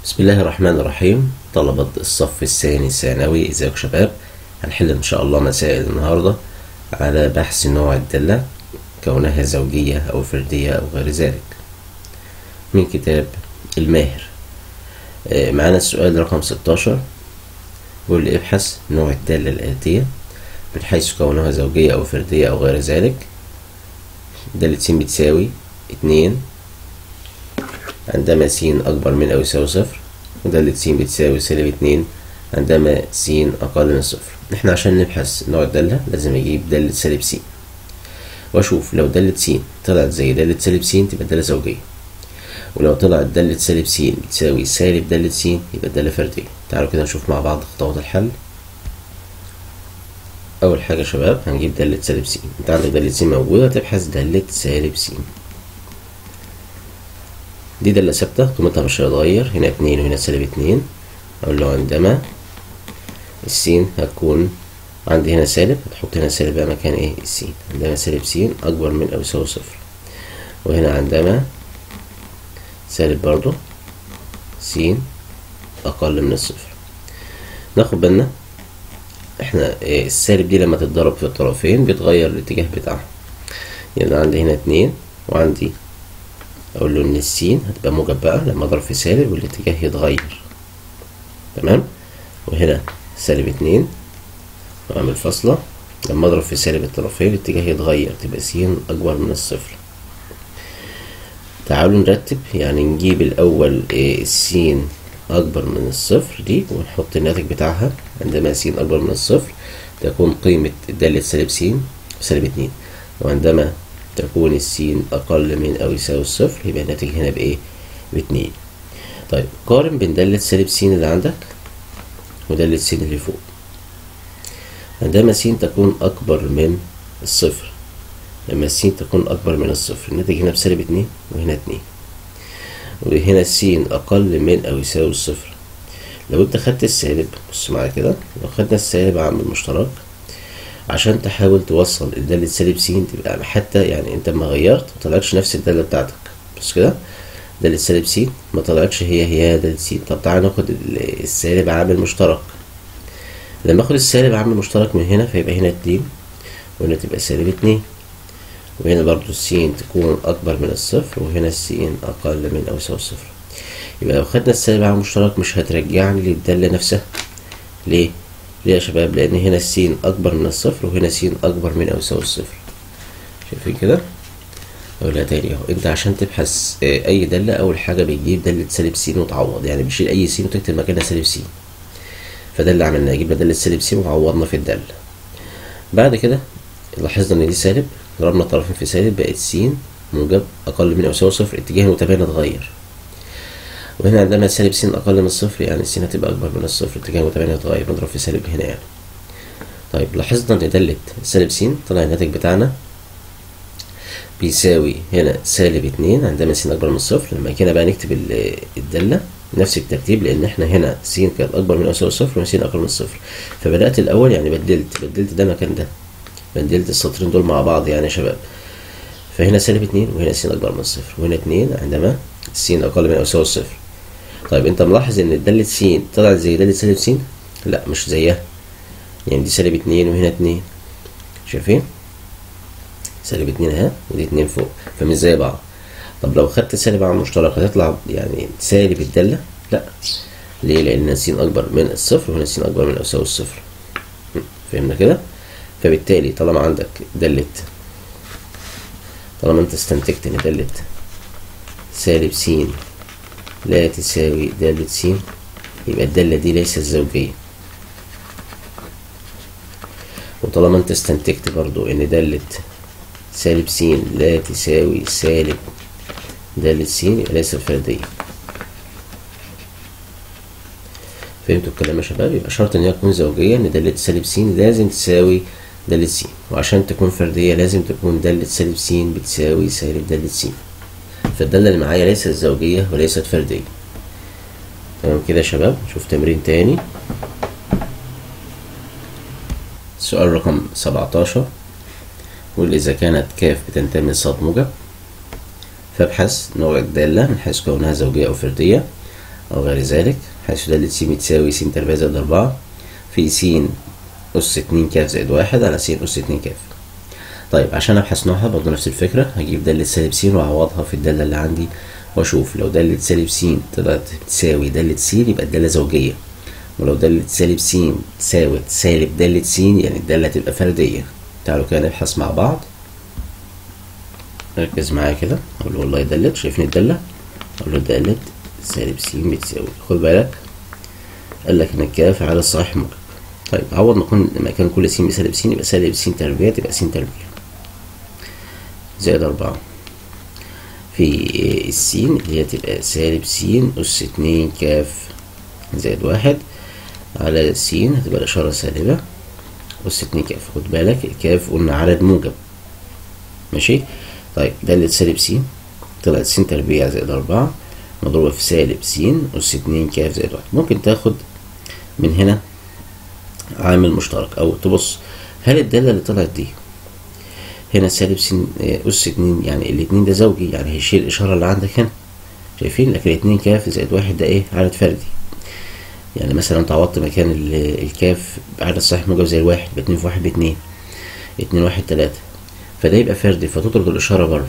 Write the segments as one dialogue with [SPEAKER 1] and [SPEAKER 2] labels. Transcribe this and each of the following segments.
[SPEAKER 1] بسم الله الرحمن الرحيم طلبة الصف الثاني الثانوي ازيكم شباب هنحل ان شاء الله مسائل النهاردة على بحث نوع الدالة كونها زوجية او فردية او غير ذلك من كتاب الماهر آه، معانا السؤال رقم 16 بيقول لي ابحث نوع الدالة الآتية من حيث كونها زوجية أو فردية أو غير ذلك دالة س بتساوي اتنين عندما س أكبر من أو يساوي صفر ودالة س بتساوي سالب اتنين عندما س أقل من صفر احنا عشان نبحث نوع الدالة لازم أجيب دالة سالب س وأشوف لو دالة س طلعت زي دالة سالب س تبقى دالة زوجية ولو طلعت دالة سالب س بتساوي سالب دالة س يبقى دالة فردية تعالوا كده نشوف مع بعض خطوات الحل أول حاجة يا شباب هنجيب دالة سالب س أنت عندك دالة س موجودة تبحث دالة سالب س دي دالة ثابتة قيمتها مش هتتغير هنا اتنين وهنا سالب اتنين أقول له عندما السين هتكون عندي هنا سالب هتحط هنا سالب بقى مكان ايه السين عندما سالب س أكبر من أو يساوي صفر وهنا عندما سالب برضو س أقل من الصفر ناخد بالنا احنا إيه السالب دي لما تتضرب في الطرفين بيتغير الاتجاه بتاعها يعني عندي هنا اتنين وعندي اقول له ان السين هتبقى موجب بقى لما اضرب في سالب والاتجاه يتغير تمام وهنا سالب اتنين واعمل فاصلة لما اضرب في سالب الطرفين الاتجاه يتغير تبقى س اكبر من الصفر تعالوا نرتب يعني نجيب الاول إيه السين أكبر من الصفر دي ونحط الناتج بتاعها عندما س أكبر من الصفر تكون قيمة دالة سالب س سالب اتنين وعندما تكون السين أقل من أو يساوي الصفر يبقى الناتج هنا بإيه؟ باتنين طيب قارن بين دالة سالب س اللي عندك ودالة س اللي فوق عندما س تكون أكبر من الصفر لما س تكون أكبر من الصفر الناتج هنا بسالب اتنين وهنا اتنين وهنا السين أقل من أو يساوي الصفر لو أنت خدت السالب بص معايا كده لو خدنا السالب عامل مشترك عشان تحاول توصل الدالة سالب س تبقى حتى يعني أنت ما غيرت مطلعتش نفس الدالة بتاعتك بص كده دالة سالب س ما طلعتش هي هي دالة س طب تعالى ناخد السالب عامل مشترك لما اخد السالب عامل مشترك من هنا فيبقى هنا اتنين وهنا تبقى سالب اتنين وهنا برضو السين تكون أكبر من الصفر وهنا السين أقل من أو يساوي الصفر يبقى لو خدنا السالب عامل مشترك مش هترجعني للدالة نفسها ليه؟ ليه يا شباب؟ لأن هنا السين أكبر من الصفر وهنا سين أكبر من أو يساوي الصفر شايفين كده؟ أقولها تاني أهو أنت عشان تبحث أي دالة أول حاجة بتجيب دالة سالب س وتعوض يعني بتشيل أي س وتكتب مكانها سالب س فده اللي عملناه جبنا دالة سالب س وعوضنا في الدالة بعد كده لاحظنا إن دي سالب ضربنا الطرفين في سالب بقت س موجب أقل من أو يساوي صفر اتجاه المتباين اتغير وهنا عندنا سالب س أقل من الصفر يعني الس هتبقى أكبر من الصفر اتجاه المتباين اتغير نضرب في سالب هنا يعني طيب لاحظنا إن دالة سالب س طلع الناتج بتاعنا بيساوي هنا سالب اتنين عندما س أكبر من الصفر لما كده بقى نكتب الدالة نفس الترتيب لأن احنا هنا س كانت أكبر من أو يساوي صفر وهنا س أقل من الصفر فبدأت الأول يعني بدلت بدلت ده مكان ده بدلت السطرين دول مع بعض يعني يا شباب فهنا سالب اتنين وهنا س أكبر من الصفر وهنا اتنين عندما س أقل من أو يساوي الصفر طيب أنت ملاحظ إن دالة س طلعت زي دالة سالب س؟ لا مش زيها يعني دي سالب اتنين وهنا اتنين شايفين؟ سالب اتنين اهي ودي اتنين فوق فمش زي بعض طب لو خدت سالب عامل مشترك هتطلع يعني سالب الدالة؟ لا ليه؟ لأن س أكبر من الصفر وهنا س أكبر من أو يساوي الصفر فهمنا كده؟ فبالتالي طالما عندك دالة طالما انت استنتجت ان دالة سالب س لا تساوي دالة س يبقى الدالة دي ليست زوجية وطالما انت استنتجت برضو ان دالة سالب س لا تساوي سالب دالة س يبقى ليست فردية فهمتوا الكلام يا شباب يبقى شرط ان هي تكون زوجية ان دالة سالب س لازم تساوي دالة س وعشان تكون فردية لازم تكون دالة سالب س بتساوي سالب دالة س فالدالة اللي معايا ليست زوجية وليست فردية تمام كده يا شباب نشوف تمرين تاني سؤال رقم سبعتاشر يقول إذا كانت كاف بتنتمي لصاد موجب فابحث نوع الدالة من حيث كونها زوجية أو فردية أو غير ذلك حيث دالة س بتساوي س تربيع زائد أربعة في س أس اتنين كاف زائد واحد على س أس اتنين كاف طيب عشان أبحث نوعها برضه نفس الفكرة هجيب دالة سالب س وأعوضها في الدالة اللي عندي وأشوف لو دالة سالب س طلعت بتساوي دالة س يبقى الدالة زوجية ولو دالة سالب س تساوي سالب دالة س يعني الدالة تبقى فردية تعالوا كده نبحث مع بعض ركز معايا كده اقول له والله دالة شايفين الدالة اقول له دالة سالب س بتساوي خد بالك قال لك ان الكاف على الصحيح موجب طيب عوض نكون مكان كل س بسالب س يبقى سالب س تربيع تبقى س تربيع زائد أربعة في السين اللي هي تبقى سالب س أس اتنين كاف زائد واحد على س هتبقى الإشارة سالبة أس اتنين كاف خد بالك الكاف قلنا عدد موجب ماشي طيب دالة سالب س طلعت س تربيع زائد أربعة مضروبة في سالب س أس اتنين كاف زائد واحد ممكن تاخد من هنا عامل مشترك أو تبص هل الدالة اللي طلعت دي هنا سالب س أس اتنين يعني الاتنين ده زوجي يعني هيشيل الإشارة اللي عندك هنا شايفين لكن اتنين كاف زائد واحد ده إيه عدد فردي يعني مثلا انت عوضت مكان الكاف عدد صحيح موجب زي الواحد يبقى اتنين في واحد باتنين اتنين واحد تلاتة فده يبقى فردي فتطرد الإشارة بره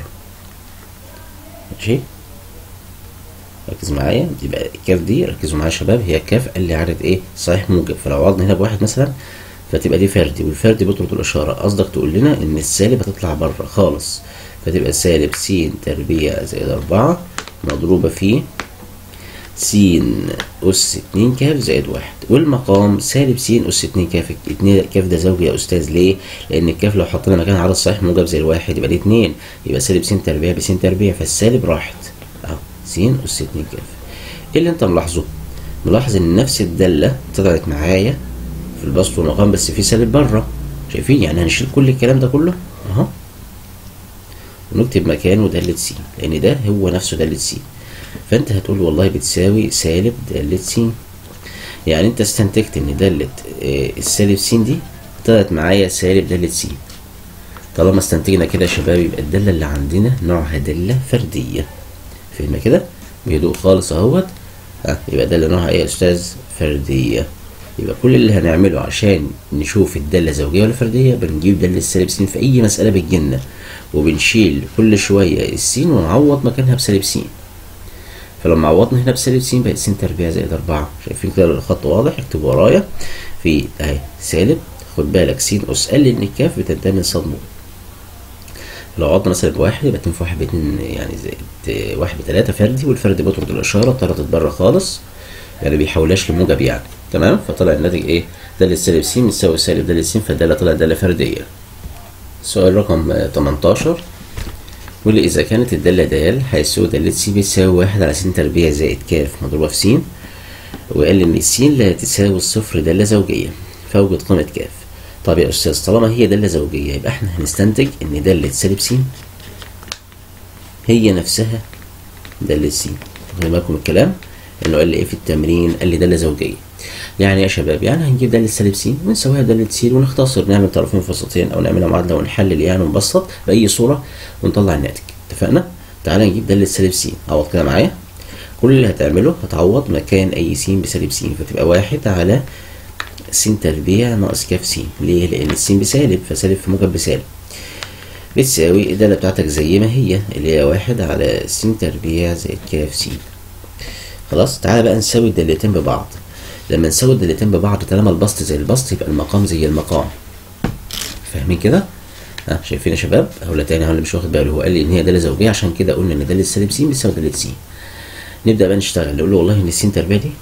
[SPEAKER 1] ماشي ركز معايا يبقى الكاف دي ركزوا معايا يا شباب هي كاف قال لي عدد ايه صحيح موجب فلو عوضنا هنا بواحد مثلا فتبقى دي فردي والفردي بيطرد الإشارة قصدك تقول لنا إن السالب هتطلع بره خالص فتبقى سالب س تربيع زائد أربعة مضروبة في س أس اتنين كاف زائد واحد والمقام سالب س أس اتنين كاف اتنين كاف ده زوجي يا أستاذ ليه؟ لأن الكاف لو حطينا مكان عدد صحيح موجب زي الواحد يبقى دي اتنين يبقى سالب س تربيع بس تربيع فالسالب راحت أهو س أس اتنين كاف إيه اللي أنت ملاحظه؟ ملاحظ إن نفس الدالة طلعت معايا في البسط والمقام بس في سالب بره شايفين يعني هنشيل كل الكلام ده كله أهو ونكتب مكانه دالة س لأن ده هو نفسه دالة س فانت هتقول والله بتساوي سالب دالة س يعني انت استنتجت ان دالة اه السالب س دي طلعت معايا سالب دالة س طالما استنتجنا كده يا شباب يبقى الدالة اللي عندنا نوعها دالة فردية فهمنا كده بهدوء خالص اهوت اه يبقى دالة نوعها ايه يا استاذ فردية يبقى كل اللي هنعمله عشان نشوف الدالة زوجية ولا فردية بنجيب دالة السالب س في أي مسألة بتجيلنا وبنشيل كل شوية السين ونعوض مكانها بسالب س فلما عوضنا هنا بسالب س بقت س تربيع زائد أربعة شايفين كده الخط واضح اكتب ورايا في اهي سالب خد بالك س أس قال إن الكاف بتنتهي من صاد موجب لو عوضنا مثلا بواحد يبقى اتنين في واحد باتنين يعني زائد واحد بتلاتة فردي والفردي بيطرد الإشارة طردت بره خالص يعني بيحولهاش لموجب يعني تمام فطلع الناتج ايه دالة سالب س بتساوي سالب دالة س فالدالة طلعت دالة فردية سؤال رقم 18 واللي إذا كانت الدالة د حيث دالة س بتساوي واحد على س تربيع زائد ك مضروبة في س وقال إن س لا تساوي الصفر دالة زوجية فأوجد قيمة ك طب يا أستاذ طالما هي دالة زوجية يبقى إحنا هنستنتج إن دالة سالب س هي نفسها دالة س واخدين بالكم الكلام؟ إنه قال لي إيه في التمرين؟ قال لي دالة زوجية يعني يا شباب يعني هنجيب دالة سالب س ونسويها دالة س ونختصر نعمل طرفين فسطين او نعملها معادلة ونحلل يعني ونبسط بأي صورة ونطلع الناتج اتفقنا؟ تعالى نجيب دالة سالب س عوض كده معايا كل اللي هتعمله هتعوض مكان أي س بسالب س فتبقى واحد على س تربيع ناقص ك س ليه؟ لأن الس بسالب فسالب في موجب بسالب بتساوي الدالة بتاعتك زي ما هي اللي هي واحد على س تربيع زائد ك س خلاص تعالى بقى نساوي الدالتين ببعض لما نساوي الدالتين ببعض طالما البسط زي البسط يبقى المقام زي المقام فاهمين كده ها شايفين يا شباب هقولها تاني هو اللي مش واخد باله هو قال لي ان هي داله زوجيه عشان كده قلنا ان داله سالب س بتساوي داله س نبدا بقى نشتغل نقول له والله ان الس تربيع دي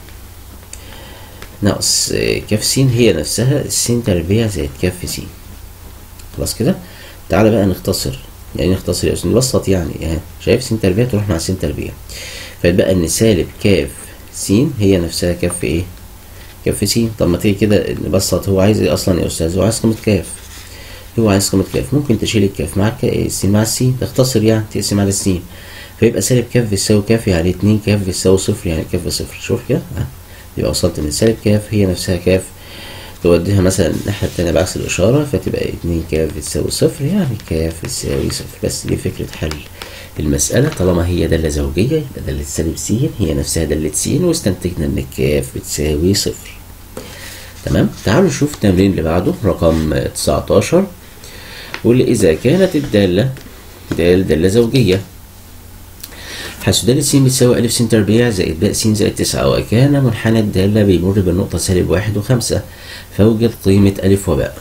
[SPEAKER 1] ناقص كف س هي نفسها الس تربيع زائد كف س خلاص كده تعالى بقى نختصر يعني نختصر يا استاذ نبسط يعني ها شايف س تربيع تروح مع س تربيع فيتبقى ان سالب كاف س هي نفسها كف ايه كف س طب ما تيجي كده نبسط هو عايز ايه اصلا يا استاذ هو عايز قيمه كاف هو عايز قيمه كاف ممكن تشيل الكاف مع الس مع الس تختصر يعني تقسم على الس فيبقى سالب كاف بيساوي كاف يعني اتنين كاف بيساوي صفر يعني كاف بصفر شوف كده ها يبقى وصلت ان سالب كاف هي نفسها كاف توديها مثلا الناحية التانية بعكس الإشارة فتبقى اتنين كاف بتساوي صفر يعني كاف بتساوي صفر بس دي فكرة حل المسألة طالما هي دالة زوجية يبقى دالة سالب س هي نفسها دالة س واستنتجنا إن الكاف بتساوي صفر تمام تعالوا نشوف التمرين اللي بعده رقم 19 واللي إذا كانت الدالة دال دالة زوجية حيث دالة س بتساوي ألف س تربيع زائد باء س زائد تسعة وكان منحنى الدالة بيمر بالنقطة سالب واحد وخمسة فوجد قيمة ألف وباء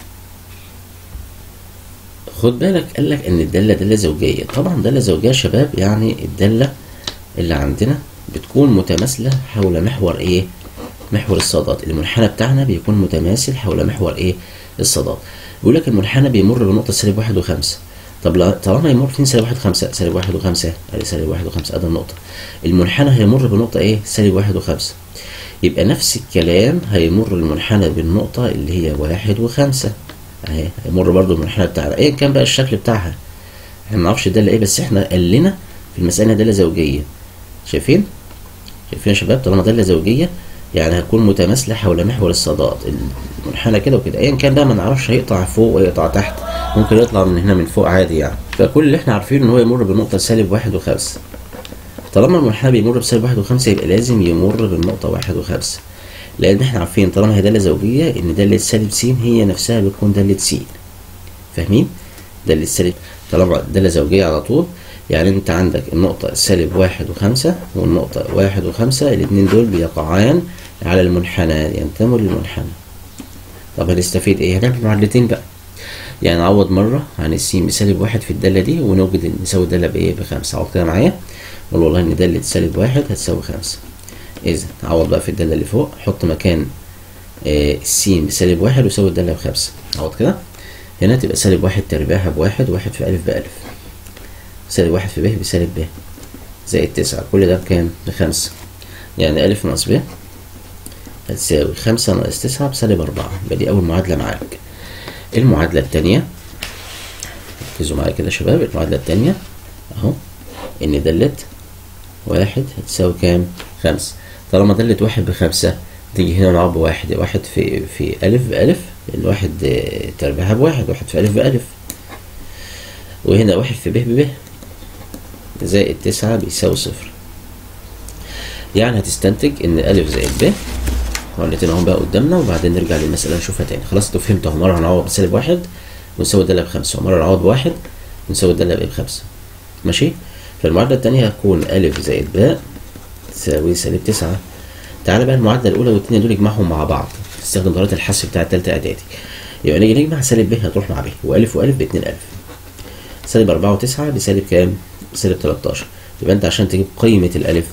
[SPEAKER 1] خد بالك قال لك ان الداله داله زوجيه طبعا داله زوجيه يا شباب يعني الداله اللي عندنا بتكون متماثله حول محور ايه محور الصادات المنحنى بتاعنا بيكون متماثل حول محور ايه الصادات بيقول لك المنحنى بيمر بنقطه سالب واحد وخمسة طب لا طالما يمر فين سالب واحد وخمسة سالب واحد وخمسة ادي سالب واحد وخمسة ادي النقطة المنحنى هيمر بنقطة ايه سالب واحد وخمسة يبقى نفس الكلام هيمر المنحنى بالنقطة اللي هي واحد وخمسة اهي هيمر برضو المنحنى بتاعنا ايا كان بقى الشكل بتاعها احنا ما نعرفش الداله ايه بس احنا قال لنا في المساله داله زوجيه شايفين شايفين يا شباب طالما داله زوجيه يعني هتكون متماثله حول محور الصادات المنحنى كده وكده ايا كان بقى ما نعرفش هيقطع فوق ويقطع تحت ممكن يطلع من هنا من فوق عادي يعني فكل اللي احنا عارفينه ان هو يمر بنقطه سالب واحد وخمسة طالما المنحنى بيمر بسالب واحد وخمسة يبقى لازم يمر بالنقطه واحد وخمسة لان احنا عارفين طالما هي داله زوجيه ان داله سالب س هي نفسها بتكون داله س فاهمين داله سالب طالما داله زوجيه على طول يعني انت عندك النقطه سالب واحد وخمسة والنقطه واحد وخمسة الاثنين دول بيقعان على المنحنى ينتموا للمنحنى طب هنستفيد ايه هنعمل معادلتين بقى يعني نعوض مرة عن السين بسالب واحد في الدالة دي ونوجد نساوي الدالة بإيه بخمسة عوض كده معايا نقول والله إن دالة سالب واحد هتساوي خمسة إذا عوض بقى في الدالة اللي فوق حط مكان آه السين بسالب واحد وساوي الدالة بخمسة عوض كده هنا تبقى سالب واحد تربيعها بواحد واحد في ألف بألف سالب واحد في ب بسالب ب زائد تسعة كل ده بكام؟ بخمسة يعني ألف ناقص ب هتساوي خمسة ناقص تسعة بسالب أربعة يبقى دي أول معادلة معاك المعادلة التانية ركزوا معايا كده يا شباب المعادلة التانية أهو إن دالة واحد هتساوي كام؟ خمسة طالما دالة واحد بخمسة تيجي هنا نعوض بواحد واحد في في ألف بألف الواحد تربيعها بواحد واحد في ألف بألف وهنا واحد في ب بب زائد تسعة بيساوي صفر يعني هتستنتج إن ألف زائد ب معادلتين اهم بقى قدامنا وبعدين نرجع للمسألة نشوفها تاني خلاص انتوا فهمتوا مرة هنعوض بسالب واحد ونساوي الدالة بخمسة ومرة نعوض بواحد ونساوي الدالة بإيه بخمسة ماشي فالمعادلة التانية هتكون ألف زائد باء تساوي سالب تسعة تعالى بقى المعادلة الأولى والتانية دول نجمعهم مع بعض استخدم طريقة الحسب بتاع التالتة إعدادي يبقى نيجي نجمع سالب ب هتروح مع ب وألف وألف باتنين ألف سالب أربعة وتسعة بسالب كام؟ سالب تلاتاشر يبقى أنت عشان تجيب قيمة الألف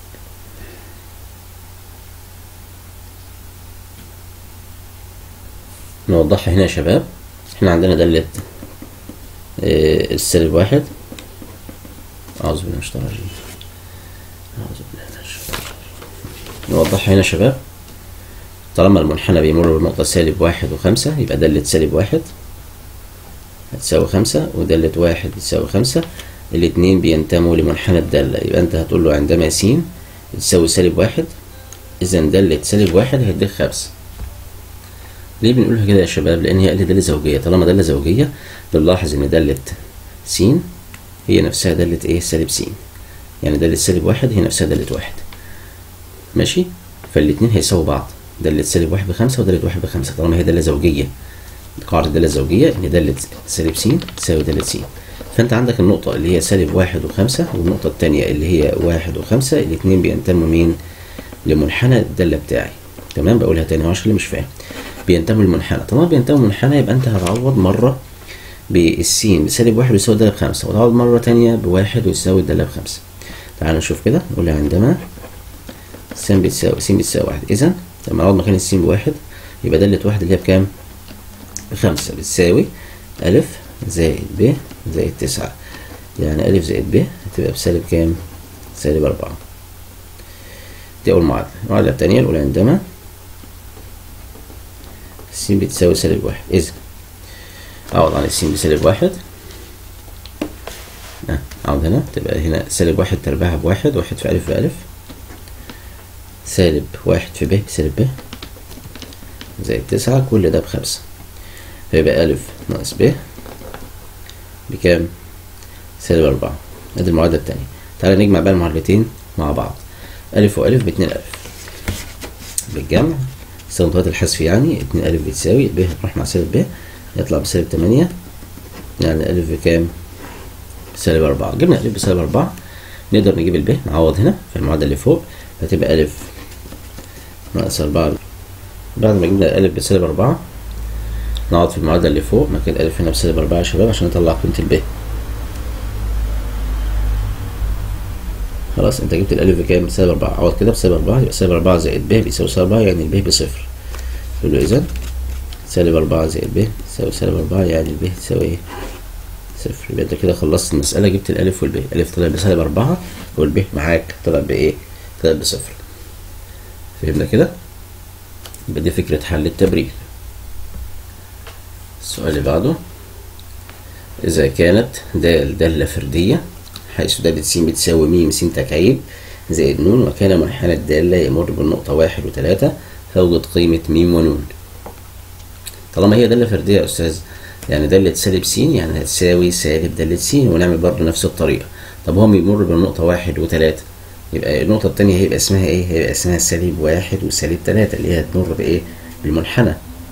[SPEAKER 1] نوضحها هنا يا شباب احنا عندنا دالة اه السالب واحد أعوذ بالله من الشيطان الرجيم أعوذ بالله من الشيطان نوضحها هنا يا شباب طالما المنحنى بيمر بنقطة سالب واحد وخمسة يبقى دالة سالب واحد هتساوي خمسة ودالة واحد بتساوي خمسة الاتنين بينتموا لمنحنى الدالة يبقى أنت هتقول له عندما س تساوي سالب واحد إذا دالة سالب واحد هيديك خمسة ليه بنقولها كده يا شباب لان هي داله زوجيه طالما داله زوجيه بنلاحظ ان داله س هي نفسها داله ايه سالب س يعني داله سالب واحد هي نفسها داله واحد ماشي فالاتنين هيساووا بعض داله سالب واحد بخمسة وداله واحد بخمسة طالما هي داله زوجيه قاعده الداله الزوجيه ان داله سالب س تساوي داله س فانت عندك النقطه اللي هي سالب واحد وخمسة والنقطه الثانيه اللي هي واحد وخمسة الاتنين بينتموا مين لمنحنى الداله بتاعي تمام بقولها تاني عشان اللي مش فاهم بينتموا للمنحنى طالما بينتموا للمنحنى يبقى انت هتعوض مرة بالسين بسالب واحد ويساوي الدالة بخمسة وتعوض مرة تانية بواحد ويساوي الدالة بخمسة تعال نشوف كده نقول عندما س بتساوي س بتساوي واحد إذا لما نعوض مكان السين بواحد يبقى دالة واحد اللي هي بكام؟ بخمسة بتساوي ألف زائد ب زائد تسعة يعني ألف زائد ب هتبقى بسالب كام؟ سالب أربعة دي أول معادلة المعادلة التانية الأولى عندما س بتساوي سالب واحد إذا أعوض عن السين بسالب واحد أه أعوض هنا تبقى هنا سالب واحد تربيعها بواحد واحد في ألف بألف سالب واحد في ب بسالب ب زائد تسعة كل ده بخمسة فيبقى ألف ناقص ب بكام؟ سالب أربعة ادي المعادلة التانية تعالى نجمع بقى المعادلتين مع بعض ألف وألف باتنين ألف بالجمع استخدم طريقة الحذف يعني اتنين ألف بتساوي ب هتروح مع سالب ب يطلع بسالب تمانية يعني ألف بكام؟ سالب أربعة جبنا ألف بسالب أربعة نقدر نجيب الب نعوض هنا في المعادلة اللي فوق فتبقى ألف ناقص أربعة بعد ما جبنا الألف بسالب أربعة نقعد في المعادلة اللي فوق مكان ألف هنا بسالب أربعة يا شباب عشان نطلع قيمة الب خلاص انت جبت الألف بكام؟ بسالب أربعة عوض كده بسالب أربعة يبقى سالب أربعة زائد ب بيساوي سالب أربعة يعني الب بصفر تقول له إذا سالب أربعة زائد ب تساوي سالب أربعة يعني الب تساوي إيه؟ صفر يبقى انت كده خلصت المسألة جبت الألف والب الألف طلع بسالب أربعة والب معاك طلع بإيه؟ طلع بصفر فهمنا كده؟ يبقى دي فكرة حل التبرير السؤال اللي بعده إذا كانت د دالة فردية حيث دالة س بتساوي م س تكعيب زائد ن وكان منحنى الدالة يمر بالنقطة واحد وتلاتة فوجد قيمة م ونون طالما هي دالة فردية يا أستاذ يعني دالة سالب س يعني هتساوي سالب دالة س ونعمل برضه نفس الطريقة طب هو بيمر بالنقطة واحد وتلاتة يبقى النقطة التانية هيبقى اسمها ايه؟ هيبقى اسمها سالب واحد وسالب تلاتة اللي هي هتمر بايه؟ بالمنحنى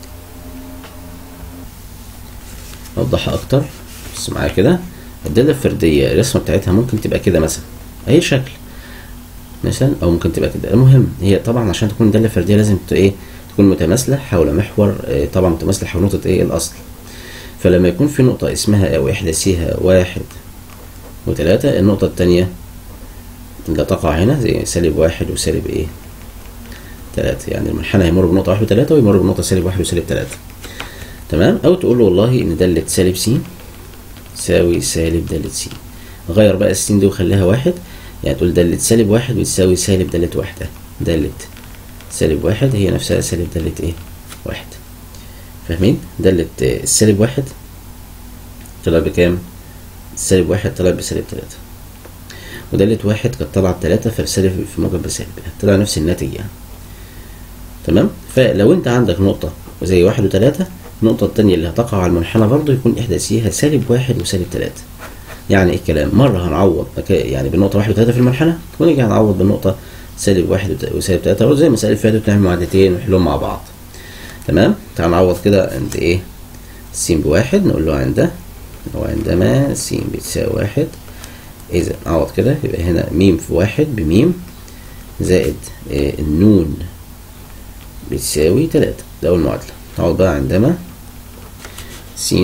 [SPEAKER 1] نوضحها أكتر بص معايا كده الدالة الفردية الرسمة بتاعتها ممكن تبقى كده مثلا أي شكل مثلا أو ممكن تبقى كده المهم هي طبعا عشان تكون دالة فردية لازم ايه تكون متماثلة حول محور اه طبعا متماثلة حول نقطة ايه الأصل فلما يكون في نقطة اسمها أو إحداثيها واحد وتلاتة النقطة التانية اللي تقع هنا زي سالب واحد وسالب ايه تلاتة يعني المنحنى هيمر بنقطة واحد وتلاتة ويمر بنقطة سالب واحد وسالب تلاتة تمام أو تقول له والله إن دالة سالب س تساوي سالب دالة س غير بقى السين دي وخليها واحد يعني تقول دالة سالب واحد بتساوي سالب دالة واحدة دالة سالب واحد هي نفسها سالب دالة ايه واحد فاهمين دالة السالب واحد طلع بكام سالب واحد طلع بسالب تلاتة ودالة واحد كانت طالعة بتلاتة فالسالب في موجب بسالب طلع نفس الناتج يعني تمام فلو انت عندك نقطة زي واحد وتلاتة النقطة التانية اللي هتقع على المنحنى برضه يكون إحداثيها سالب واحد وسالب تلاتة يعني إيه الكلام؟ مرة هنعوض يعني بالنقطة واحد وتلاتة في المنحنى ونيجي هنعوض بالنقطة سالب واحد وسالب تلاتة برضه زي المسألة اللي فاتت نعمل معادلتين ونحلهم مع بعض تمام؟ تعال نعوض كده عند إيه؟ س بواحد نقول له عند وعندما س بتساوي واحد إذا نعوض كده يبقى هنا م في واحد بميم زائد إيه النون بتساوي تلاتة ده أول معادلة نعوض بقى عندما س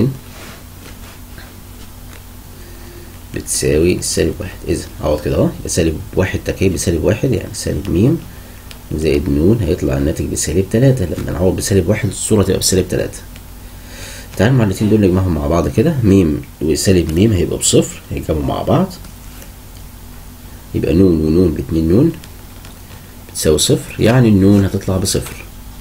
[SPEAKER 1] بتساوي سالب واحد إذا عوض كده أهو يبقى سالب واحد تكعيب بسالب واحد يعني سالب م زائد ن هيطلع الناتج بسالب تلاتة لما نعوض بسالب واحد الصورة تبقى بسالب تلاتة تعال المعادلتين دول نجمعهم مع بعض كده م وسالب م هيبقى بصفر هيجمعوا مع بعض يبقى ن ونون باتنين نون بتساوي صفر يعني النون هتطلع بصفر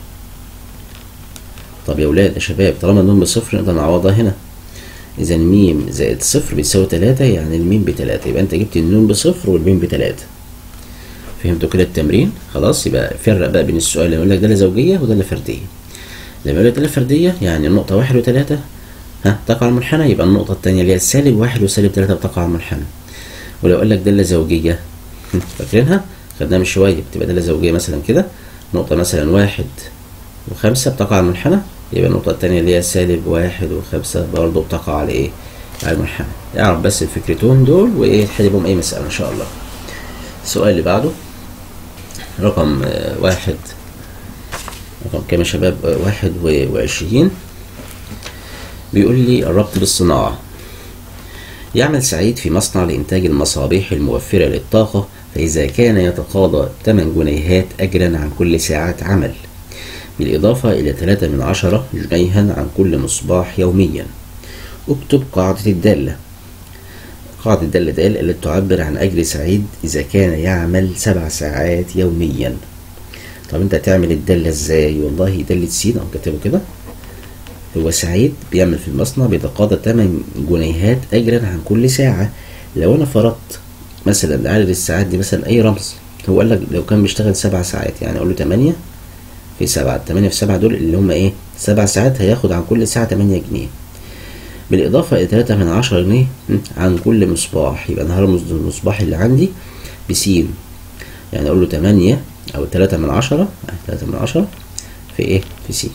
[SPEAKER 1] طب يا ولاد يا شباب طالما النون بصفر نقدر نعوضها هنا إذا م زائد صفر بتساوي تلاتة يعني الميم بتلاتة يبقى أنت جبت النون بصفر والميم بتلاتة فهمتوا كده التمرين خلاص يبقى فرق بقى بين السؤال اللي يقول لك دالة زوجية ودالة فردية لما يقول لك دالة فردية يعني النقطة واحد وتلاتة ها تقع على المنحنى يبقى النقطة التانية اللي هي سالب واحد وسالب تلاتة بتقع على المنحنى ولو قال لك دالة زوجية فاكرينها؟ خدناها من شوية بتبقى دالة زوجية مثلا كده نقطة مثلا واحد وخمسة بتقع على المنحنى يبقى النقطة التانية اللي هي سالب واحد وخمسة برضه بتقع على ايه؟ على المنحنى اعرف بس الفكرتين دول وايه تحل بهم اي مسألة ان شاء الله السؤال اللي بعده رقم آه واحد رقم كام يا شباب آه واحد وعشرين بيقول لي الربط بالصناعة يعمل سعيد في مصنع لإنتاج المصابيح الموفرة للطاقة فإذا كان يتقاضى 8 جنيهات أجرا عن كل ساعة عمل بالإضافة إلى 3 من عشرة جنيها عن كل مصباح يوميا اكتب قاعدة الدالة قاعدة الدالة دال التي تعبر عن أجر سعيد إذا كان يعمل سبع ساعات يوميا طب أنت تعمل الدالة إزاي والله دالة سين أو كاتبه كده هو سعيد بيعمل في المصنع بيتقاضى 8 جنيهات أجرا عن كل ساعة لو أنا فرضت مثلا عدد الساعات دي مثلا أي رمز هو قال لك لو كان بيشتغل سبع ساعات يعني أقول له 8 في سبعة 8 في سبعة دول اللي هم إيه سبع ساعات هياخد عن كل ساعة 8 جنيه بالإضافة إلى 3 من 10 جنيه عن كل مصباح يبقى أنا هرمز المصباح اللي عندي بسين يعني أقول له 8 أو 3 من 10 3 من 10 في إيه؟ في سين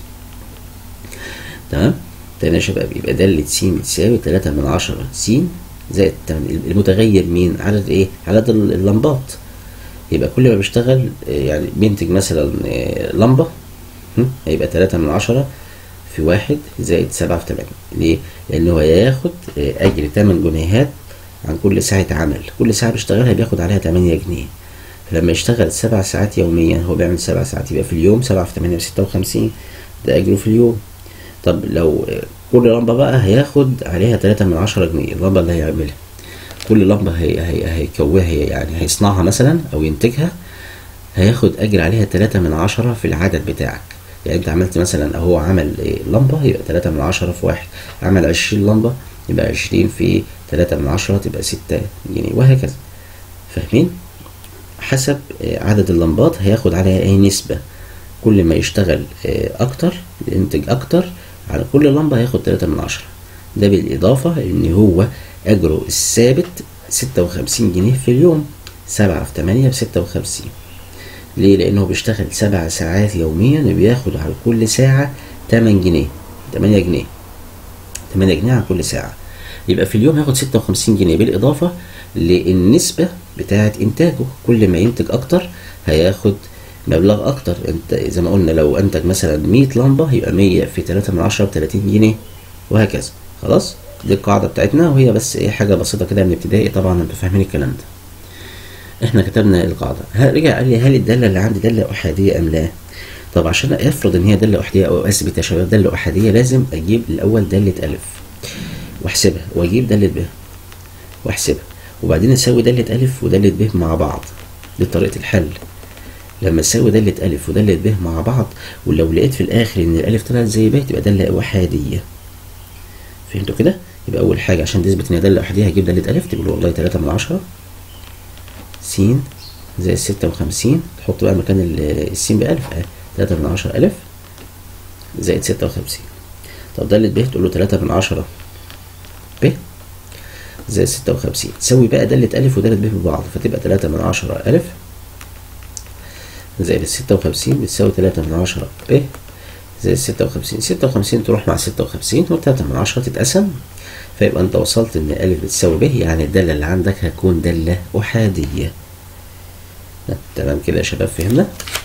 [SPEAKER 1] تمام؟ تاني يا شباب يبقى دالة س بتساوي 3 من 10 س زائد المتغير مين؟ عدد إيه؟ عدد اللمبات يبقى كل ما بيشتغل يعني بينتج مثلا لمبة هيبقى 3 من 10 في واحد زائد سبعة في تمانية ليه؟ لأن هو هياخد أجر تمن جنيهات عن كل ساعة عمل كل ساعة بيشتغلها بياخد عليها تمانية جنيه فلما يشتغل سبع ساعات يوميا هو بيعمل سبع ساعات يبقى في اليوم سبعة في تمانية بستة وخمسين ده أجره في اليوم طب لو كل لمبة بقى هياخد عليها تلاتة من عشرة جنيه اللمبة اللي هيعملها كل لمبة هي هي هيكوها هي يعني هيصنعها مثلا أو ينتجها هياخد أجر عليها تلاتة من عشرة في العدد بتاعك يعني انت عملت مثلا هو عمل لمبة يبقى تلاتة من عشرة في واحد عمل عشرين لمبة يبقى عشرين في تلاتة من عشرة تبقى ستة جنيه وهكذا فاهمين حسب عدد اللمبات هياخد عليها اي نسبة كل ما يشتغل اكتر ينتج اكتر على كل لمبة هياخد تلاتة من عشرة ده بالاضافة ان هو اجره الثابت ستة وخمسين جنيه في اليوم سبعة في تمانية بستة وخمسين ليه؟ لأنه بيشتغل سبع ساعات يوميا وبياخد على كل ساعة تمن جنيه تمانية جنيه تمانية جنيه على كل ساعة يبقى في اليوم هياخد ستة وخمسين جنيه بالإضافة للنسبة بتاعة إنتاجه كل ما ينتج أكتر هياخد مبلغ أكتر أنت زي ما قلنا لو أنتج مثلا مية لمبة يبقى مية في تلاتة من عشرة بتلاتين جنيه وهكذا خلاص دي القاعدة بتاعتنا وهي بس إيه حاجة بسيطة كده من ابتدائي طبعا أنتوا فاهمين الكلام ده احنا كتبنا القاعدة رجع قال لي هل الدالة اللي عندي دالة أحادية أم لا؟ طب عشان افرض ان هي دالة أحادية أو أثبت يا شباب دالة أحادية لازم أجيب الأول دالة ألف وأحسبها وأجيب دالة ب وأحسبها وبعدين أساوي دالة ألف ودالة ب مع بعض دي طريقة الحل لما تساوي دالة ألف ودالة ب مع بعض ولو لقيت في الآخر إن الألف طلعت زي ب تبقى دالة أحادية فهمتوا كده؟ يبقى أول حاجة عشان تثبت إن هي دالة أحادية هجيب دالة ألف تقول والله تلاتة من عشرة س زائد ستة وخمسين تحط بقى مكان السين بألف أهي تلاتة من عشرة ألف زائد ستة وخمسين طب دالة ب تقول له تلاتة من عشرة ب زائد ستة وخمسين تساوي بقى دالة ألف ودالة ب ببعض فتبقى تلاتة من عشرة ألف زائد الستة وخمسين بتساوي تلاتة من عشرة ب زائد ستة وخمسين ستة وخمسين تروح مع ستة وخمسين وتلاتة من عشرة تتقسم فيبقى انت وصلت ان ألف بتساوي ب يعني الدالة اللي عندك هتكون دالة أحادية تمام كده يا شباب فهمنا